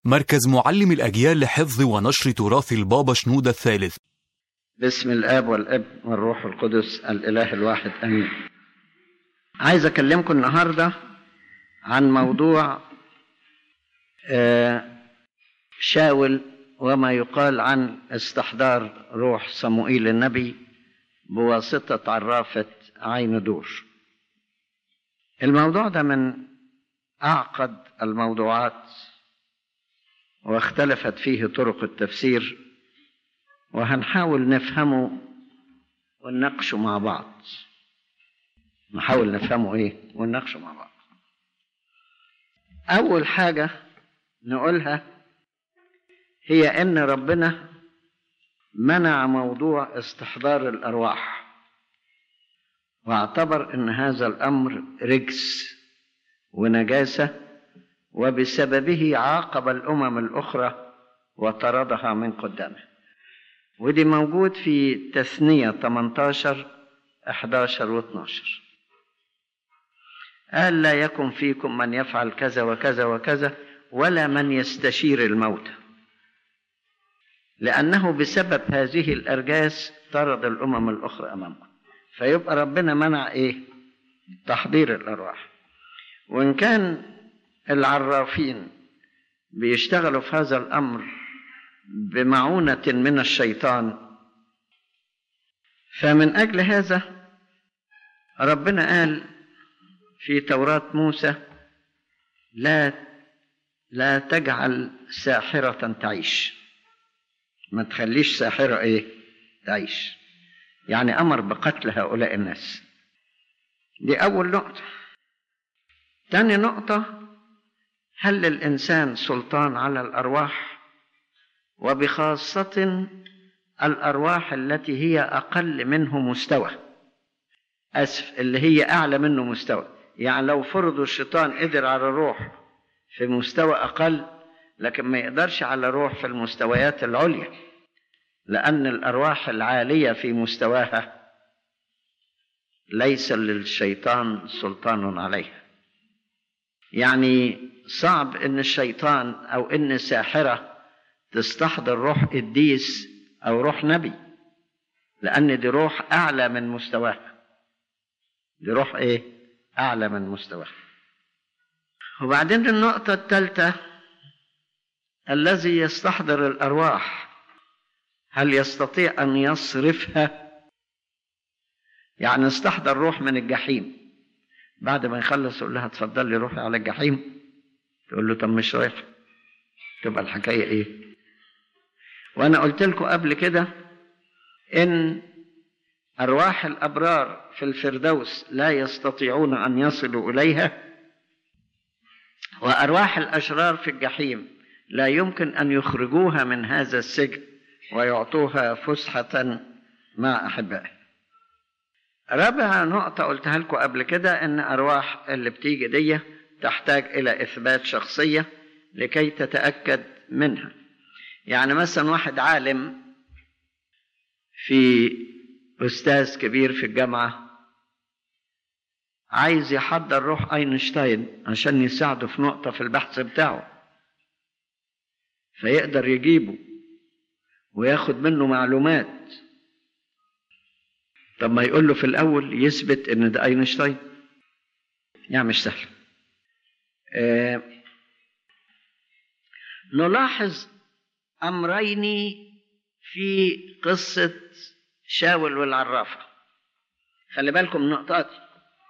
مركز معلم الأجيال لحفظ ونشر تراث البابا شنودة الثالث باسم الاب والابن والروح القدس الاله الواحد امين عايز اكلمكم النهارده عن موضوع آه، شاول وما يقال عن استحضار روح صموئيل النبي بواسطة عرافة عين دور الموضوع ده من أعقد الموضوعات واختلفت فيه طرق التفسير وهنحاول نفهمه ونناقشه مع بعض نحاول نفهمه ايه ونناقشه مع بعض اول حاجه نقولها هي ان ربنا منع موضوع استحضار الارواح واعتبر ان هذا الامر رجس ونجاسه وبسببه عاقب الامم الاخرى وطردها من قدامه ودي موجود في تثنية 18 11 و 12 قال لا يكن فيكم من يفعل كذا وكذا وكذا ولا من يستشير الموتى لأنه بسبب هذه الأرجاس طرد الأمم الأخرى أمامكم فيبقى ربنا منع إيه تحضير الأرواح وإن كان العرافين بيشتغلوا في هذا الأمر بمعونة من الشيطان فمن أجل هذا ربنا قال في توراة موسى لا لا تجعل ساحرة تعيش ما تخليش ساحرة ايه تعيش يعني أمر بقتل هؤلاء الناس دي أول نقطة تاني نقطة هل للإنسان سلطان على الأرواح وبخاصة الأرواح التي هي أقل منه مستوى أسف اللي هي أعلى منه مستوى يعني لو فرضوا الشيطان قدر على روح في مستوى أقل لكن ما يقدرش على روح في المستويات العليا لأن الأرواح العالية في مستواها ليس للشيطان سلطان عليها يعني صعب ان الشيطان او ان ساحره تستحضر روح قديس او روح نبي لان دي روح اعلى من مستواها دي روح ايه اعلى من مستواها وبعدين النقطه الثالثه الذي يستحضر الارواح هل يستطيع ان يصرفها يعني استحضر روح من الجحيم بعد ما يخلص يقول لها اتفضلي روحي على الجحيم تقول له طب مش رايح تبقى الحكايه ايه وانا قلت لكم قبل كده ان ارواح الابرار في الفردوس لا يستطيعون ان يصلوا اليها وارواح الاشرار في الجحيم لا يمكن ان يخرجوها من هذا السجن ويعطوها فسحه مع احبائها رابع نقطة قلتها لكم قبل كده إن أرواح اللي بتيجي دي تحتاج إلى إثبات شخصية لكي تتأكد منها يعني مثلا واحد عالم في أستاذ كبير في الجامعة عايز يحضر روح أينشتاين عشان يساعده في نقطة في البحث بتاعه فيقدر يجيبه وياخد منه معلومات طب ما يقول له في الأول يثبت إن ده أينشتاين يعني مش سهل آه نلاحظ أمرين في قصة شاول والعرافة خلي بالكم من النقطة دي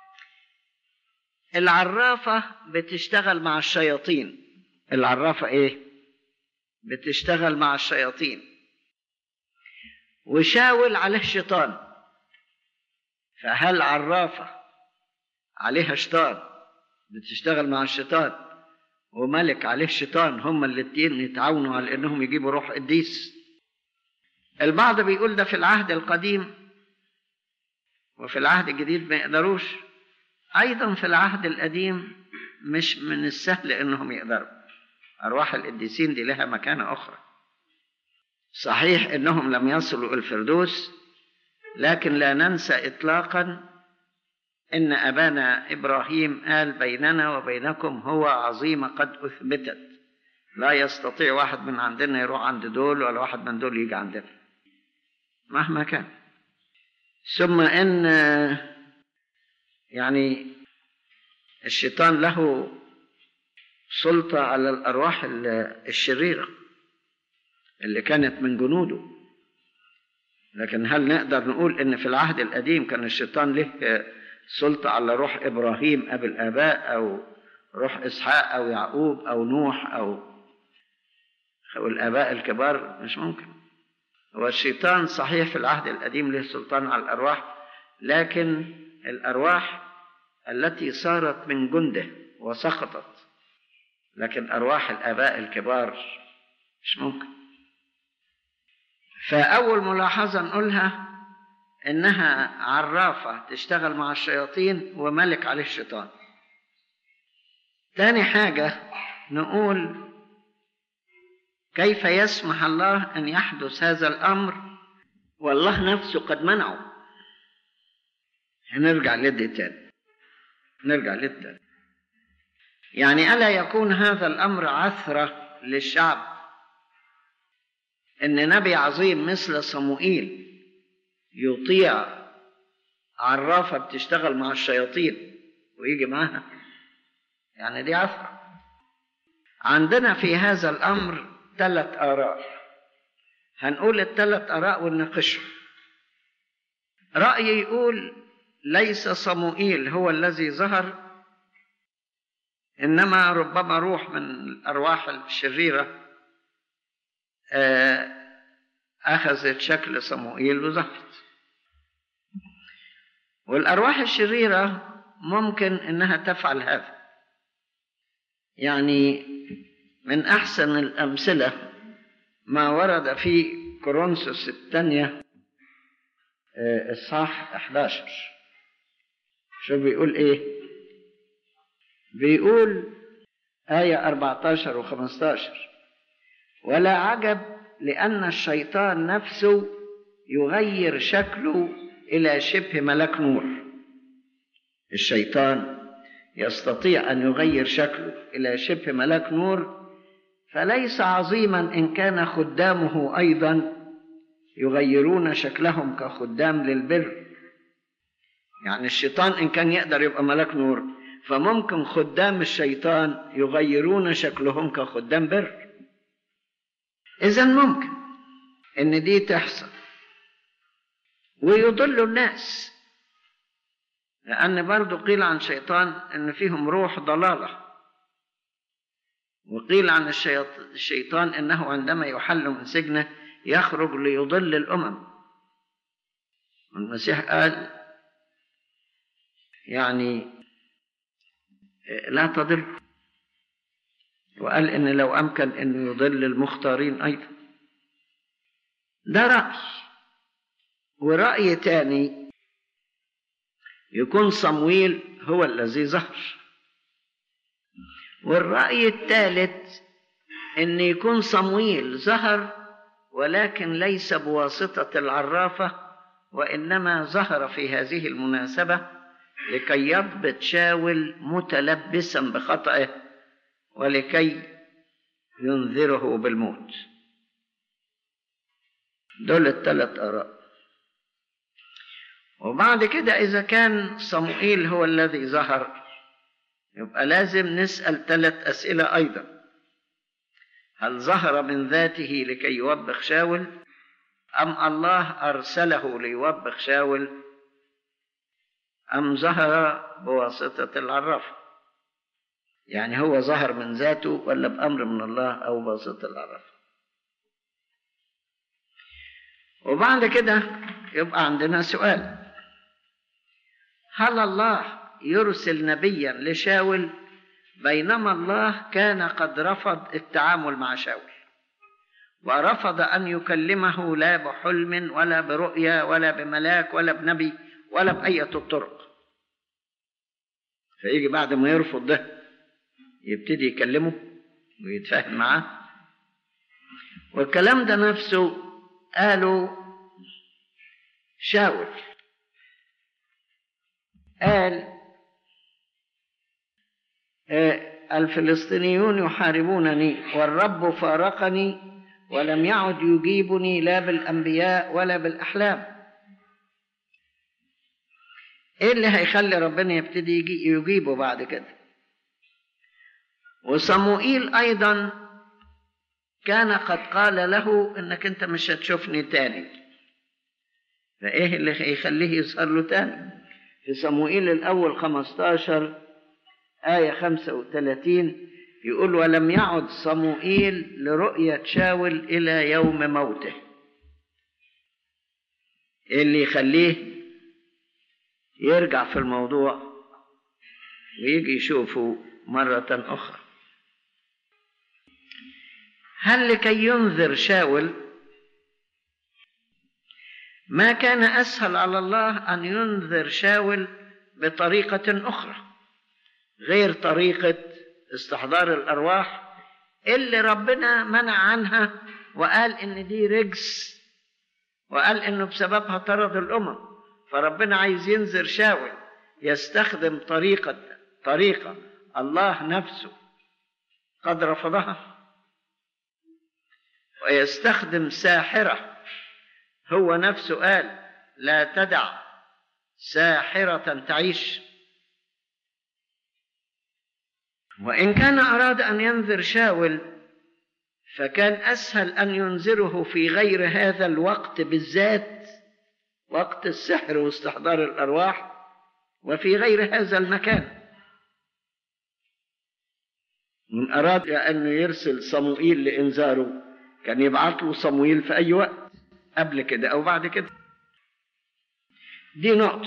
العرافة بتشتغل مع الشياطين العرافة إيه؟ بتشتغل مع الشياطين وشاول عليه الشيطان فهل عرافة عليها شيطان بتشتغل مع الشيطان وملك عليه شيطان هما الاتنين يتعاونوا على انهم يجيبوا روح قديس البعض بيقول ده في العهد القديم وفي العهد الجديد ما يقدروش ايضا في العهد القديم مش من السهل انهم يقدروا ارواح القديسين دي لها مكانه اخرى صحيح انهم لم يصلوا الفردوس لكن لا ننسى اطلاقا ان ابانا ابراهيم قال بيننا وبينكم هو عظيمه قد اثبتت لا يستطيع واحد من عندنا يروح عند دول ولا واحد من دول يجي عندنا مهما كان ثم ان يعني الشيطان له سلطة على الأرواح الشريرة اللي كانت من جنوده لكن هل نقدر نقول إن في العهد القديم كان الشيطان له سلطة على روح إبراهيم أبي الآباء أو روح إسحاق أو يعقوب أو نوح أو أو الآباء الكبار مش ممكن هو الشيطان صحيح في العهد القديم له سلطان على الأرواح لكن الأرواح التي صارت من جنده وسقطت لكن أرواح الآباء الكبار مش ممكن فأول ملاحظة نقولها إنها عرافة تشتغل مع الشياطين وملك عليه الشيطان تاني حاجة نقول كيف يسمح الله أن يحدث هذا الأمر والله نفسه قد منعه هنرجع لدي تاني نرجع لدي تاني يعني ألا يكون هذا الأمر عثرة للشعب إن نبي عظيم مثل صموئيل يطيع عرافة بتشتغل مع الشياطين ويجي معاها يعني دي عثرة عندنا في هذا الأمر ثلاث آراء هنقول الثلاث آراء ونناقشهم رأي يقول ليس صموئيل هو الذي ظهر إنما ربما روح من الأرواح الشريرة أخذت شكل صموئيل وظهرت والأرواح الشريرة ممكن إنها تفعل هذا يعني من أحسن الأمثلة ما ورد في كورنثوس الثانية إصحاح 11 شو بيقول إيه؟ بيقول آية 14 و 15 ولا عجب لأن الشيطان نفسه يغير شكله إلى شبه ملك نور الشيطان يستطيع أن يغير شكله إلى شبه ملك نور فليس عظيما إن كان خدامه أيضا يغيرون شكلهم كخدام للبر يعني الشيطان إن كان يقدر يبقى ملك نور فممكن خدام الشيطان يغيرون شكلهم كخدام بر إذا ممكن إن دي تحصل ويضل الناس لأن برضو قيل عن شيطان إن فيهم روح ضلالة وقيل عن الشيطان إنه عندما يحل من سجنه يخرج ليضل الأمم والمسيح قال يعني لا تضل وقال إن لو أمكن أنه يضل المختارين أيضا ده رأي ورأي تاني يكون صمويل هو الذي ظهر والرأي الثالث أن يكون صمويل ظهر ولكن ليس بواسطة العرافة وإنما ظهر في هذه المناسبة لكي يضبط شاول متلبسا بخطئه ولكي ينذره بالموت دول الثلاث آراء وبعد كده إذا كان صموئيل هو الذي ظهر يبقى لازم نسأل ثلاث أسئلة أيضا هل ظهر من ذاته لكي يوبخ شاول أم الله أرسله ليوبخ شاول أم ظهر بواسطة العرافة يعني هو ظهر من ذاته ولا بأمر من الله أو بواسطة العرافة وبعد كده يبقى عندنا سؤال هل الله يرسل نبيا لشاول بينما الله كان قد رفض التعامل مع شاول ورفض ان يكلمه لا بحلم ولا برؤيا ولا بملاك ولا بنبي ولا باية الطرق فيجي بعد ما يرفض ده يبتدي يكلمه ويتفاهم معاه والكلام ده نفسه قالوا شاول قال الفلسطينيون يحاربونني والرب فارقني ولم يعد يجيبني لا بالأنبياء ولا بالأحلام ايه اللي هيخلي ربنا يبتدي يجي يجيبه بعد كده وصموئيل ايضا كان قد قال له انك انت مش هتشوفني تاني فايه اللي هيخليه يظهر له تاني في صموئيل الاول 15 آية 35 يقول ولم يعد صموئيل لرؤية شاول إلى يوم موته إيه اللي يخليه يرجع في الموضوع ويجي يشوفه مرة أخرى هل لكي ينذر شاول ما كان أسهل على الله أن ينذر شاول بطريقة أخرى غير طريقة استحضار الأرواح اللي ربنا منع عنها وقال إن دي رجس وقال إنه بسببها طرد الأمم فربنا عايز ينذر شاول يستخدم طريقة طريقة الله نفسه قد رفضها ويستخدم ساحرة هو نفسه قال لا تدع ساحرة تعيش وإن كان أراد أن ينذر شاول فكان أسهل أن ينذره في غير هذا الوقت بالذات وقت السحر واستحضار الأرواح وفي غير هذا المكان من أراد أن يرسل صموئيل لإنذاره كان يبعث له صموئيل في أي وقت قبل كده أو بعد كده دي نقطة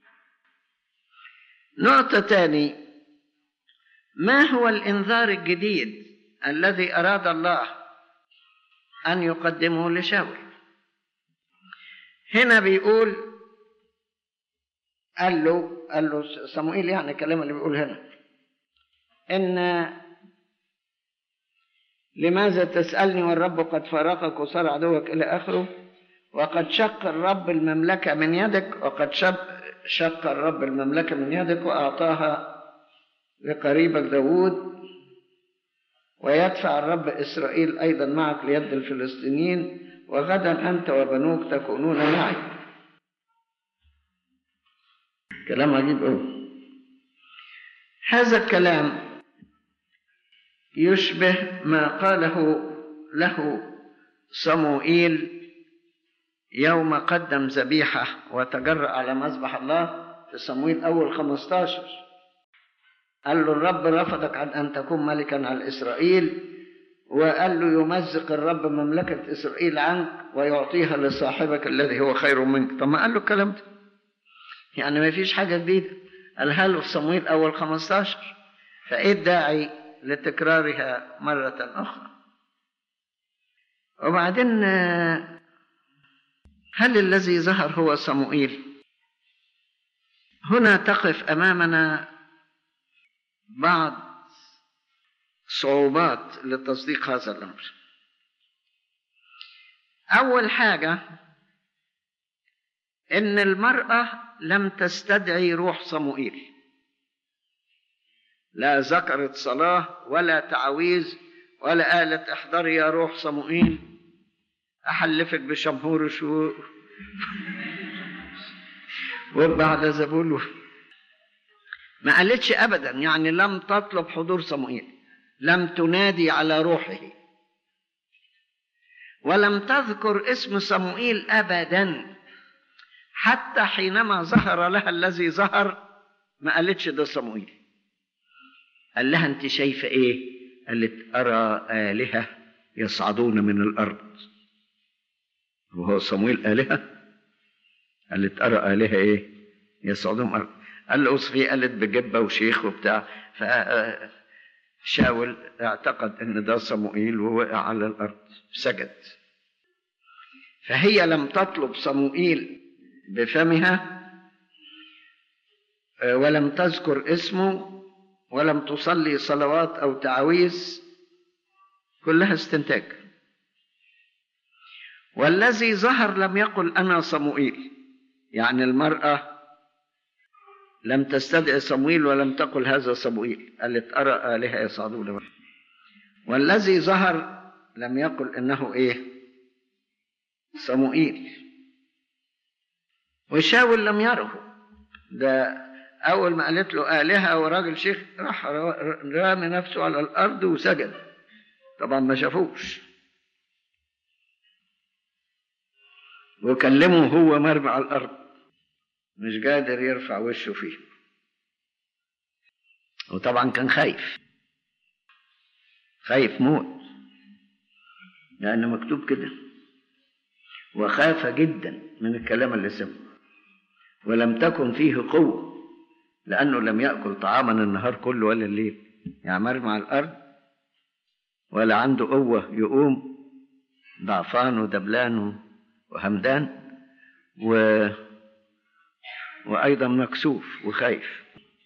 نقطة تاني ما هو الإنذار الجديد الذي أراد الله أن يقدمه لشاول هنا بيقول قال له قال له صموئيل يعني الكلام اللي بيقول هنا إن لماذا تسألني والرب قد فارقك وصار عدوك إلى آخره وقد شق الرب المملكة من يدك وقد شق, شق الرب المملكة من يدك وأعطاها لقريبك داود ويدفع الرب إسرائيل أيضا معك ليد الفلسطينيين وغدا أنت وبنوك تكونون معي كلام عجيب أوي هذا الكلام يشبه ما قاله له صموئيل يوم قدم ذبيحة وتجرأ على مذبح الله في صموئيل أول 15 قال له الرب رفضك عن أن تكون ملكا على إسرائيل وقال له يمزق الرب مملكة إسرائيل عنك ويعطيها لصاحبك الذي هو خير منك طب ما قال له الكلام ده يعني ما فيش حاجة جديدة قالها له في صموئيل أول 15 فإيه الداعي لتكرارها مرة أخرى وبعدين هل الذي ظهر هو صموئيل هنا تقف أمامنا بعض صعوبات لتصديق هذا الأمر أول حاجة إن المرأة لم تستدعي روح صموئيل لا ذكرت صلاة ولا تعويذ ولا قالت احضري يا روح صموئيل أحلفك بشمهور شهور وبعد زبول ما قالتش أبدا يعني لم تطلب حضور صموئيل لم تنادي على روحه ولم تذكر اسم صموئيل أبدا حتى حينما ظهر لها الذي ظهر ما قالتش ده صموئيل قال لها انت شايفه ايه قالت ارى الهه يصعدون من الارض وهو صمويل الهه قالت ارى الهه ايه يصعدون من الارض قال له اصفي قالت بجبه وشيخ وبتاع فشاول اعتقد ان ده صموئيل ووقع على الارض سجد فهي لم تطلب صموئيل بفمها ولم تذكر اسمه ولم تصلي صلوات او تعاويذ كلها استنتاج والذي ظهر لم يقل انا صموئيل يعني المراه لم تستدع صمويل ولم تقل هذا صمويل قالت أرى آلهة يصعدون والذي ظهر لم يقل إنه إيه صموئيل وشاول لم يره ده أول ما قالت له آلهة وراجل شيخ راح رامي نفسه على الأرض وسجد طبعا ما شافوش وكلمه هو مرمي على الأرض مش قادر يرفع وشه فيه وطبعا كان خايف خايف موت لأنه مكتوب كده وخاف جدا من الكلام اللي سمعه ولم تكن فيه قوة لأنه لم يأكل طعاما النهار كله ولا الليل يعني مرمى على الأرض ولا عنده قوة يقوم ضعفان ودبلان وهمدان و... وأيضا مكسوف وخايف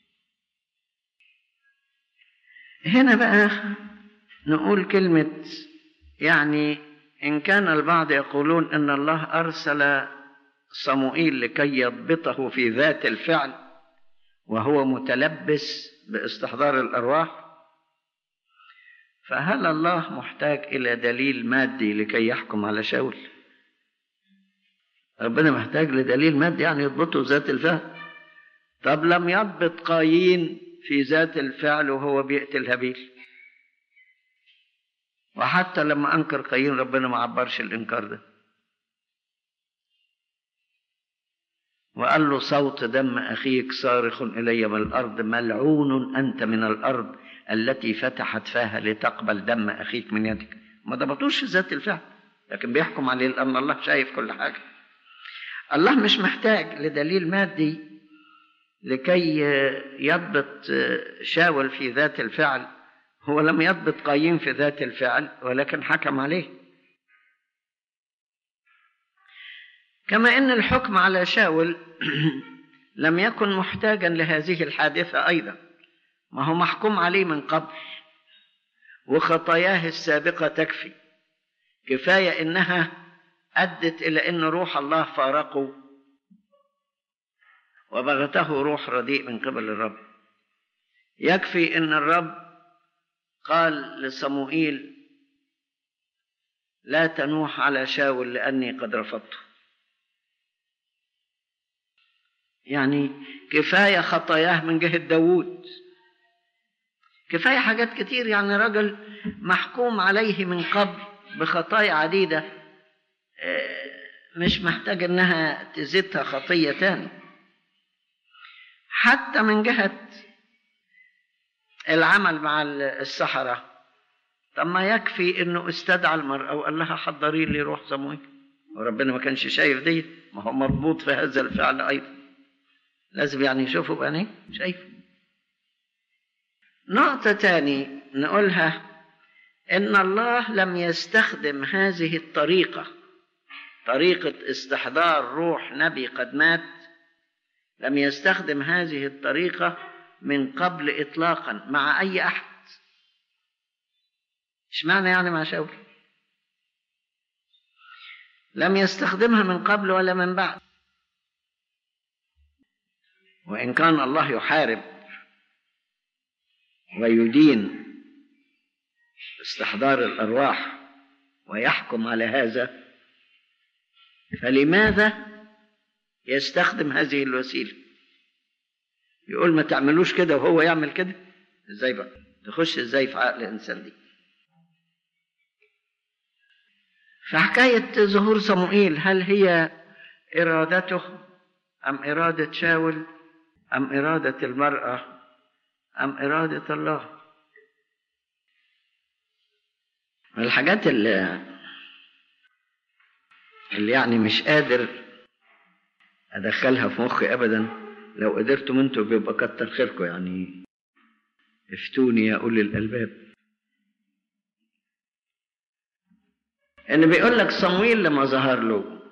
هنا بقى نقول كلمة يعني إن كان البعض يقولون إن الله أرسل صموئيل لكي يضبطه في ذات الفعل وهو متلبس باستحضار الأرواح فهل الله محتاج إلى دليل مادي لكي يحكم على شاول ربنا محتاج لدليل مادي يعني يضبطه ذات الفعل طب لم يضبط قايين في ذات الفعل وهو بيقتل هابيل وحتى لما انكر قايين ربنا ما عبرش الانكار ده وقال له صوت دم اخيك صارخ الي من الارض ملعون انت من الارض التي فتحت فاها لتقبل دم اخيك من يدك ما ضبطوش ذات الفعل لكن بيحكم عليه لان الله شايف كل حاجه الله مش محتاج لدليل مادي لكي يضبط شاول في ذات الفعل هو لم يضبط قايين في ذات الفعل ولكن حكم عليه كما ان الحكم على شاول لم يكن محتاجا لهذه الحادثه ايضا ما هو محكوم عليه من قبل وخطاياه السابقه تكفي كفايه انها ادت الى ان روح الله فارقه وبغته روح رديء من قبل الرب يكفي ان الرب قال لصموئيل لا تنوح على شاول لاني قد رفضته يعني كفايه خطاياه من جهه داوود كفايه حاجات كتير يعني رجل محكوم عليه من قبل بخطايا عديده مش محتاج انها تزيدها خطيه تاني حتى من جهه العمل مع السحرة طب ما يكفي انه استدعى المرأة وقال لها حضري لي روح صمويل وربنا ما كانش شايف دي ما هو مربوط في هذا الفعل ايضا لازم يعني يشوفه بعينيه شايف نقطة تاني نقولها ان الله لم يستخدم هذه الطريقة طريقة استحضار روح نبي قد مات لم يستخدم هذه الطريقة من قبل إطلاقا مع أي أحد إيش معنى يعني مع شاول لم يستخدمها من قبل ولا من بعد وإن كان الله يحارب ويدين استحضار الأرواح ويحكم على هذا فلماذا يستخدم هذه الوسيله يقول ما تعملوش كده وهو يعمل كده ازاي بقى تخش ازاي في عقل الانسان دي فحكاية ظهور صموئيل هل هي إرادته أم إرادة شاول أم إرادة المرأة أم إرادة الله الحاجات اللي اللي يعني مش قادر أدخلها في مخي أبداً لو قدرتم انتوا بيبقى كتر خيركم يعني افتوني يا اولي الالباب ان بيقول لك صمويل لما ظهر له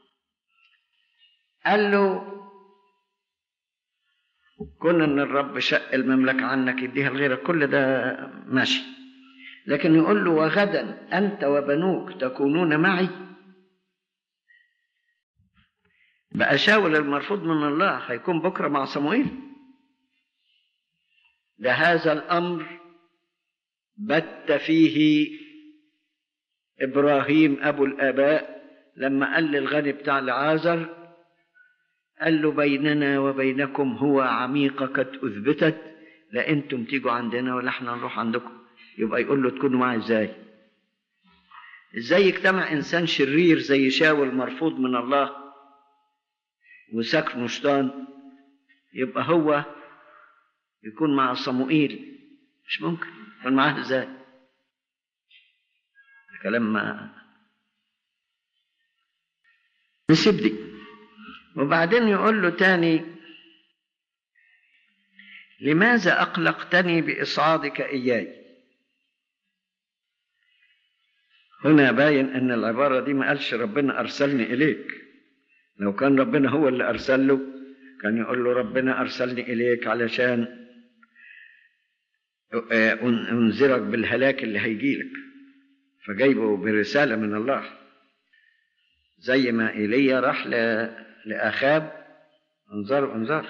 قال له كون ان الرب شق المملكه عنك يديها لغيرك كل ده ماشي لكن يقول له وغدا انت وبنوك تكونون معي بقى شاول المرفوض من الله هيكون بكره مع صموئيل ده هذا الأمر بت فيه إبراهيم أبو الآباء لما قال للغني بتاع العازر قال له بيننا وبينكم هو عميقة قد أثبتت لا أنتم تيجوا عندنا ولا احنا نروح عندكم يبقى يقول له تكونوا معي ازاي ازاي يجتمع انسان شرير زي شاول مرفوض من الله وسكنه شيطان يبقى هو يكون مع صموئيل مش ممكن يكون معاه ازاي كلام ما نسيب دي وبعدين يقول له تاني لماذا أقلقتني بإصعادك إياي هنا باين أن العبارة دي ما قالش ربنا أرسلني إليك لو كان ربنا هو اللي أرسل له كان يقول له ربنا أرسلني إليك علشان أنذرك بالهلاك اللي هيجيلك فجايبه برسالة من الله زي ما إيليا راح لأخاب انظر انظر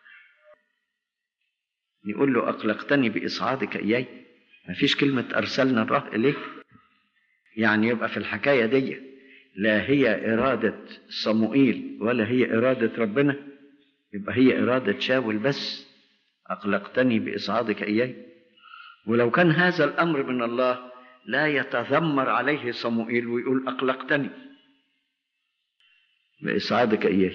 يقول له أقلقتني بإصعادك إياي ما فيش كلمة أرسلنا الله إليك يعني يبقى في الحكاية دي لا هي إرادة صموئيل ولا هي إرادة ربنا يبقى هي إرادة شاول بس أقلقتني بإصعادك إياي ولو كان هذا الأمر من الله لا يتذمر عليه صموئيل ويقول أقلقتني بإصعادك إياي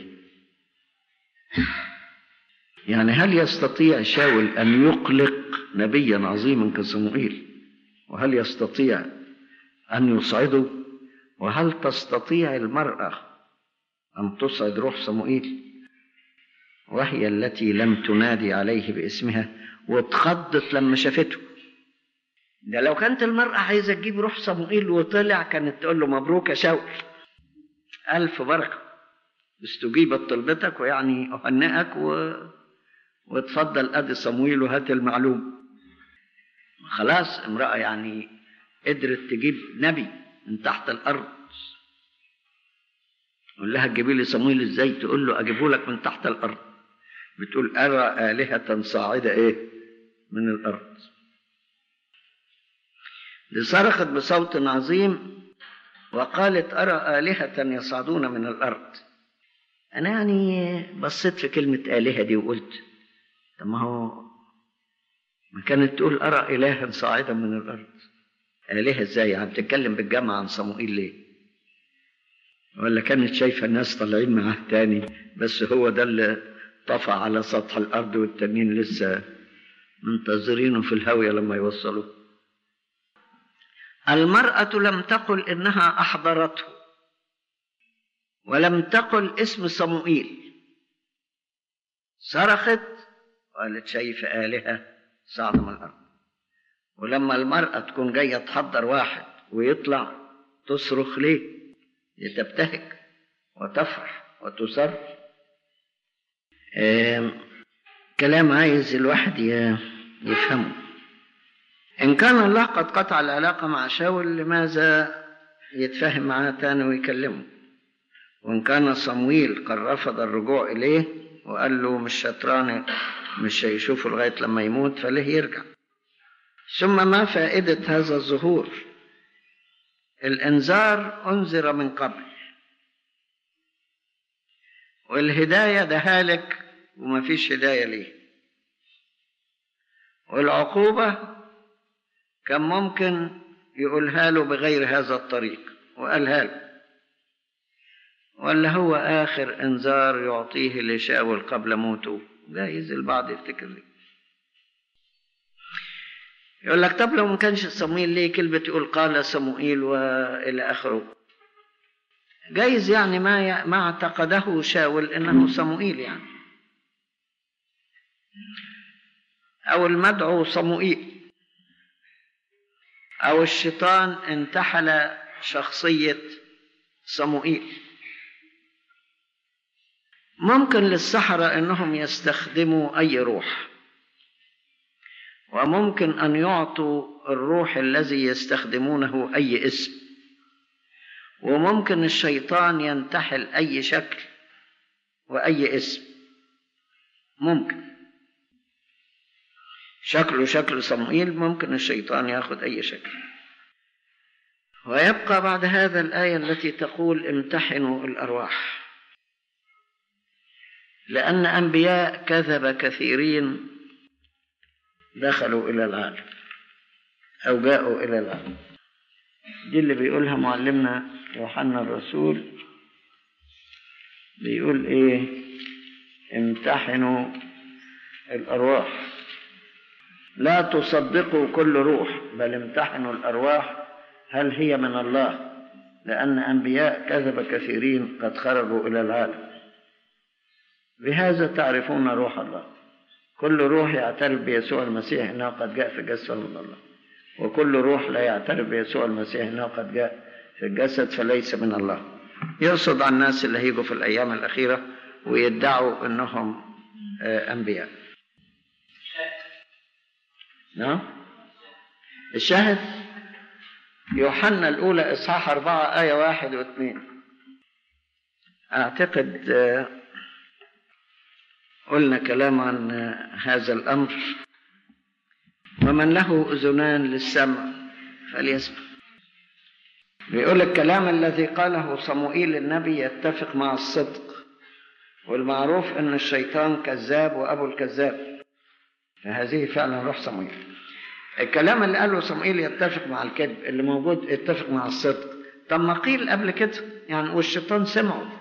يعني هل يستطيع شاول أن يقلق نبيا عظيما كصموئيل وهل يستطيع أن يصعده وهل تستطيع المرأة أن تصعد روح صموئيل وهي التي لم تنادي عليه باسمها واتخضت لما شافته ده لو كانت المرأة عايزة تجيب روح صموئيل وطلع كانت تقول له مبروك يا شاول ألف بركة استجيبت طلبتك ويعني أهنئك و... وتفضل أدي صمويل وهات المعلوم خلاص امرأة يعني قدرت تجيب نبي من تحت الأرض قول لها تجيبي لي صمويل ازاي تقول له اجيبه لك من تحت الارض بتقول ارى الهه صاعده ايه من الارض دي صرخت بصوت عظيم وقالت ارى الهه يصعدون من الارض انا يعني بصيت في كلمه الهه دي وقلت طب ما هو ما كانت تقول ارى الها صاعدا من الارض الهه ازاي يعني بتتكلم بالجمع عن صموئيل ليه ولا كانت شايفة الناس طالعين معاه تاني بس هو ده اللي طفى على سطح الأرض والتانيين لسه منتظرينه في الهاوية لما يوصلوه المرأة لم تقل إنها أحضرته ولم تقل اسم صموئيل صرخت وقالت شايفة آلهة صعد من الأرض ولما المرأة تكون جاية تحضر واحد ويطلع تصرخ ليه لتبتهج وتفرح وتسر كلام عايز الواحد يفهمه إن كان الله قد قطع العلاقة مع شاول لماذا يتفاهم معاه تاني ويكلمه وإن كان صمويل قد رفض الرجوع إليه وقال له مش شطران مش هيشوفه لغاية لما يموت فليه يرجع ثم ما فائدة هذا الظهور الانذار انذر من قبل والهدايه ده هالك وما فيش هدايه ليه والعقوبه كان ممكن يقولها له بغير هذا الطريق وقالها له ولا هو اخر انذار يعطيه لشاول قبل موته جايز البعض يفتكر ليه يقول لك طب لو ما كانش صموئيل ليه كلمة يقول قال صموئيل وإلى آخره جايز يعني ما ما اعتقده شاول إنه صموئيل يعني أو المدعو صموئيل أو الشيطان انتحل شخصية صموئيل ممكن للسحرة إنهم يستخدموا أي روح وممكن أن يعطوا الروح الذي يستخدمونه أي اسم وممكن الشيطان ينتحل أي شكل وأي اسم ممكن شكله شكل صموئيل ممكن الشيطان ياخذ أي شكل ويبقى بعد هذا الآية التي تقول امتحنوا الأرواح لأن أنبياء كذب كثيرين دخلوا إلى العالم أو جاءوا إلى العالم دي اللي بيقولها معلمنا يوحنا الرسول بيقول إيه امتحنوا الأرواح لا تصدقوا كل روح بل امتحنوا الأرواح هل هي من الله لأن أنبياء كذب كثيرين قد خرجوا إلى العالم بهذا تعرفون روح الله كل روح يعترف بيسوع المسيح انه قد جاء في جسد الله وكل روح لا يعترف بيسوع المسيح انه قد جاء في الجسد فليس من الله يقصد عن الناس اللي هيجوا في الايام الاخيره ويدعوا انهم انبياء نعم الشاهد يوحنا الاولى اصحاح اربعه ايه واحد واثنين اعتقد قلنا كلام عن هذا الأمر ومن له أذنان للسمع فليسمع بيقول الكلام الذي قاله صموئيل النبي يتفق مع الصدق والمعروف أن الشيطان كذاب وأبو الكذاب فهذه فعلا روح صموئيل الكلام اللي قاله صموئيل يتفق مع الكذب اللي موجود يتفق مع الصدق طب ما قيل قبل كده يعني والشيطان سمعه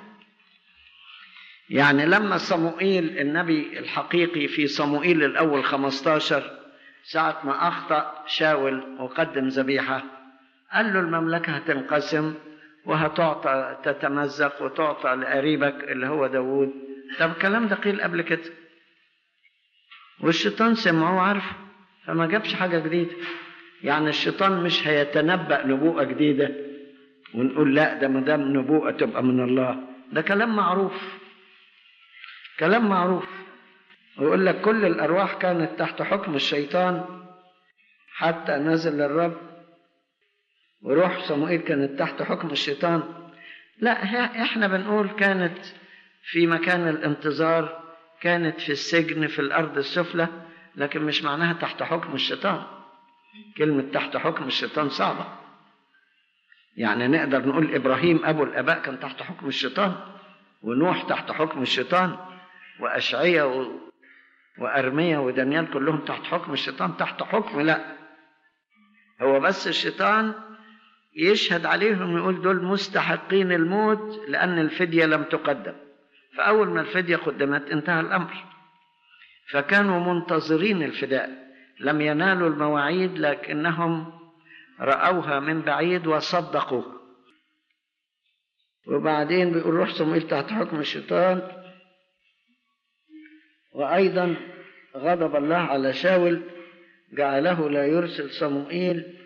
يعني لما صموئيل النبي الحقيقي في صموئيل الأول 15 ساعة ما أخطأ شاول وقدم ذبيحة قال له المملكة هتنقسم وهتعطى تتمزق وتعطى لقريبك اللي هو داوود طب الكلام ده قيل قبل كده والشيطان سمعه وعارفه فما جابش حاجة جديدة يعني الشيطان مش هيتنبأ نبوءة جديدة ونقول لا ده ما دام نبوءة تبقى من الله ده كلام معروف كلام معروف ويقول لك كل الأرواح كانت تحت حكم الشيطان حتى نزل الرب وروح صموئيل كانت تحت حكم الشيطان لا احنا بنقول كانت في مكان الانتظار كانت في السجن في الأرض السفلى لكن مش معناها تحت حكم الشيطان كلمة تحت حكم الشيطان صعبة يعني نقدر نقول إبراهيم أبو الآباء كان تحت حكم الشيطان ونوح تحت حكم الشيطان وأشعية و... وأرمية ودانيال كلهم تحت حكم الشيطان تحت حكم لا هو بس الشيطان يشهد عليهم يقول دول مستحقين الموت لأن الفدية لم تقدم فأول ما الفدية قدمت انتهى الأمر فكانوا منتظرين الفداء لم ينالوا المواعيد لكنهم رأوها من بعيد وصدقوا وبعدين بيقول روح صموئيل تحت حكم الشيطان وأيضا غضب الله على شاول جعله لا يرسل صموئيل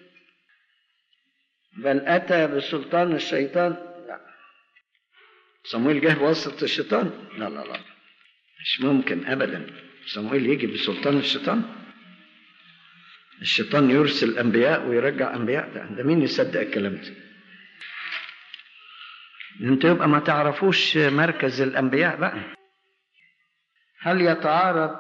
بل أتى بسلطان الشيطان لا صموئيل جه بواسطة الشيطان لا لا لا مش ممكن أبدا صموئيل يجي بسلطان الشيطان الشيطان يرسل أنبياء ويرجع أنبياء ده, ده مين يصدق الكلام ده انتوا يبقى ما تعرفوش مركز الأنبياء بقى هل يتعارض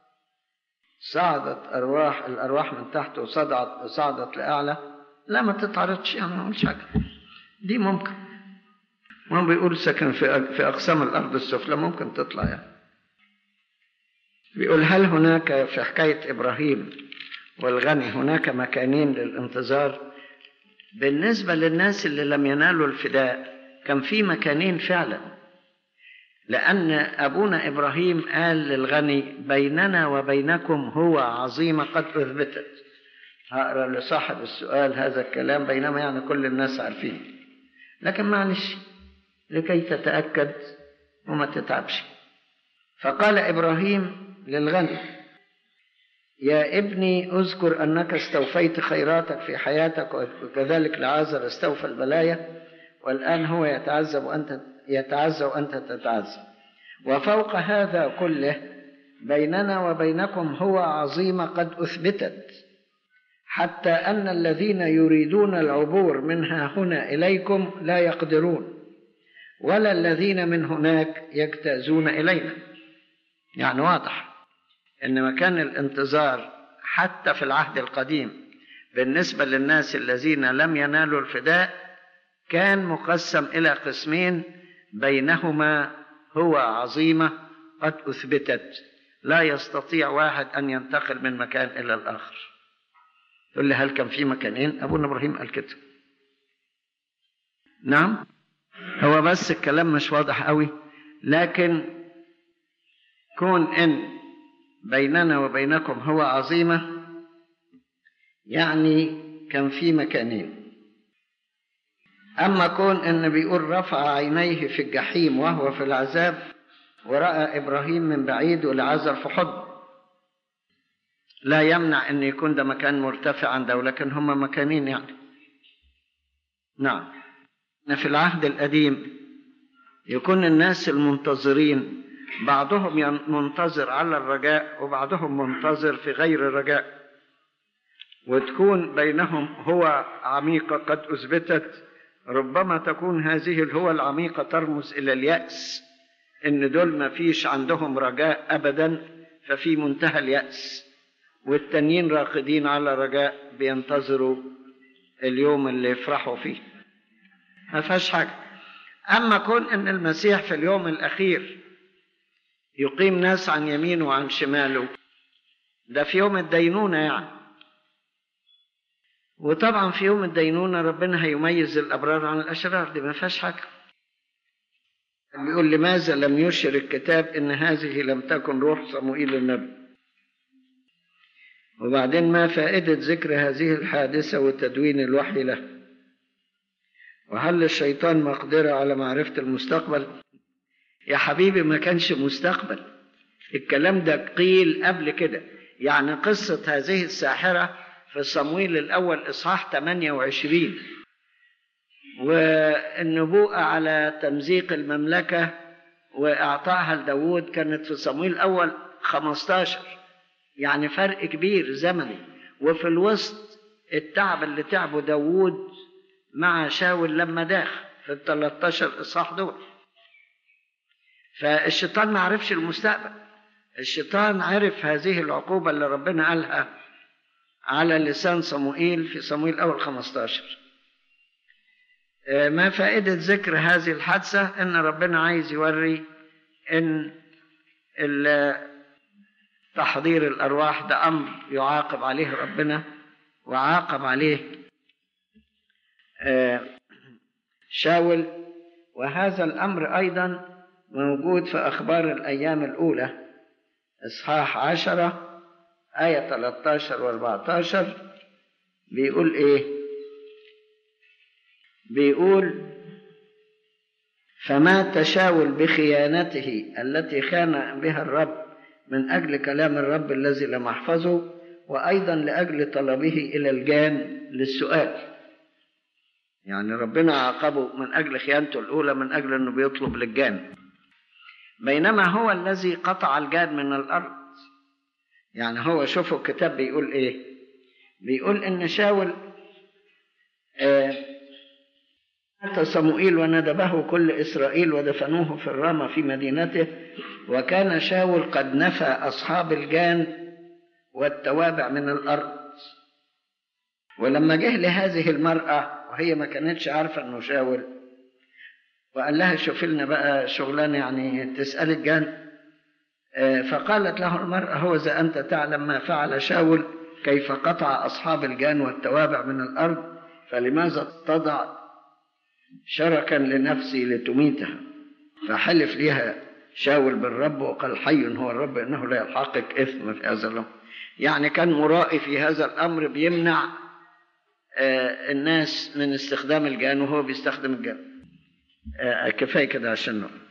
صعدت أرواح الأرواح من تحت وصعدت صعدت لأعلى لا ما تتعارضش يعني ما أقولش حاجة دي ممكن ما بيقول سكن في في أقسام الأرض السفلى ممكن تطلع يعني بيقول هل هناك في حكاية إبراهيم والغني هناك مكانين للانتظار بالنسبة للناس اللي لم ينالوا الفداء كان في مكانين فعلا لأن أبونا إبراهيم قال للغني بيننا وبينكم هو عظيمة قد أثبتت هقرأ لصاحب السؤال هذا الكلام بينما يعني كل الناس عارفين لكن معلش لكي تتأكد وما تتعبش فقال إبراهيم للغني يا ابني اذكر أنك استوفيت خيراتك في حياتك وكذلك لعازر استوفى البلايا والآن هو يتعذب وأنت يتعزى وأنت تتعزى وفوق هذا كله بيننا وبينكم هو عظيمة قد أثبتت حتى أن الذين يريدون العبور منها هنا إليكم لا يقدرون ولا الذين من هناك يجتازون إلينا يعني واضح إن مكان الانتظار حتى في العهد القديم بالنسبة للناس الذين لم ينالوا الفداء كان مقسم إلى قسمين بينهما هو عظيمة قد أثبتت لا يستطيع واحد أن ينتقل من مكان إلى الآخر تقول لي هل كان في مكانين أبونا إبراهيم قال كده نعم هو بس الكلام مش واضح قوي لكن كون ان بيننا وبينكم هو عظيمه يعني كان في مكانين اما كون ان بيقول رفع عينيه في الجحيم وهو في العذاب وراى ابراهيم من بعيد والعذر في حضن لا يمنع ان يكون ده مكان مرتفع عن ده ولكن هما مكانين يعني نعم في العهد القديم يكون الناس المنتظرين بعضهم منتظر على الرجاء وبعضهم منتظر في غير الرجاء وتكون بينهم هو عميقة قد أثبتت ربما تكون هذه الهوى العميقة ترمز إلى اليأس إن دول ما فيش عندهم رجاء أبدا ففي منتهى اليأس والتانيين راقدين على رجاء بينتظروا اليوم اللي يفرحوا فيه ما فيهاش حاجة أما كون أن المسيح في اليوم الأخير يقيم ناس عن يمينه وعن شماله ده في يوم الدينونة يعني وطبعا في يوم الدينونة ربنا هيميز الأبرار عن الأشرار دي ما فيهاش حاجة بيقول لماذا لم يشر الكتاب إن هذه لم تكن روح صموئيل النبي وبعدين ما فائدة ذكر هذه الحادثة وتدوين الوحي له وهل للشيطان مقدرة على معرفة المستقبل يا حبيبي ما كانش مستقبل الكلام ده قيل قبل كده يعني قصة هذه الساحرة في صمويل الأول إصحاح 28 والنبوءة على تمزيق المملكة وإعطائها لداود كانت في صمويل الأول 15 يعني فرق كبير زمني وفي الوسط التعب اللي تعبه داود مع شاول لما داخ في ال 13 إصحاح دول فالشيطان ما عرفش المستقبل الشيطان عرف هذه العقوبة اللي ربنا قالها على لسان صموئيل في صموئيل الأول 15 ما فائدة ذكر هذه الحادثة إن ربنا عايز يوري إن تحضير الأرواح ده أمر يعاقب عليه ربنا وعاقب عليه شاول وهذا الأمر أيضا موجود في أخبار الأيام الأولى إصحاح عشرة آية 13 و 14 بيقول إيه؟ بيقول فمات شاول بخيانته التي خان بها الرب من أجل كلام الرب الذي لم أحفظه وأيضا لأجل طلبه إلى الجان للسؤال يعني ربنا عاقبه من أجل خيانته الأولى من أجل أنه بيطلب للجان بينما هو الذي قطع الجان من الأرض يعني هو شوفوا الكتاب بيقول إيه بيقول إن شاول أتى صموئيل وندبه كل إسرائيل ودفنوه في الرامة في مدينته وكان شاول قد نفى أصحاب الجان والتوابع من الأرض ولما جه لهذه المرأة وهي ما كانتش عارفة إنه شاول وقال لها شوف لنا بقى شغلانة يعني تسأل الجان فقالت له المرأة هو إذا أنت تعلم ما فعل شاول كيف قطع أصحاب الجان والتوابع من الأرض فلماذا تضع شركا لنفسي لتميتها فحلف لها شاول بالرب وقال حي هو الرب انه لا يلحقك اثم في هذا الامر يعني كان مرائي في هذا الامر بيمنع آه الناس من استخدام الجان وهو بيستخدم الجان آه كفايه كده عشان نقول